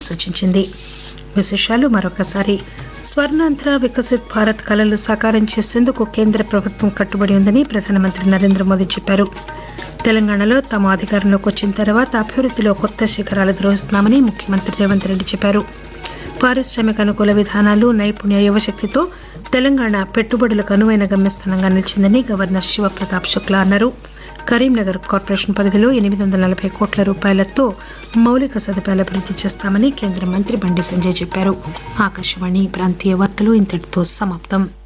సూచించింది విశేషాలు మరొకసారి స్వర్ణాంధ్ర వికసిత్ భారత్ కలలు సాకారం చేసేందుకు కేంద్ర ప్రభుత్వం కట్టుబడి ఉందని ప్రధానమంత్రి నరేంద్ర మోదీ చెప్పారు తెలంగాణలో తాము అధికారంలోకి వచ్చిన తర్వాత అభివృద్దిలో కొత్త శిఖరాలు ద్రోహిస్తున్నామని ముఖ్యమంత్రి రేవంత్ రెడ్డి చెప్పారు పారిశ్రామిక అనుకూల విధానాలు నైపుణ్య యువశక్తితో తెలంగాణ పెట్టుబడులకు అనువైన గమ్యస్థానంగా నిలిచిందని గవర్నర్ శివప్రతాప్ శుక్లా అన్నారు కరీంనగర్ కార్పొరేషన్ పరిధిలో ఎనిమిది వందల నలభై కోట్ల రూపాయలతో మౌలిక సదుపాయాలు అభివృద్ది చేస్తామని కేంద్ర మంత్రి బండి సంజయ్ చెప్పారు ఆకాశవాణి ప్రాంతీయ వార్తలు ఇంతటితో సమాప్తం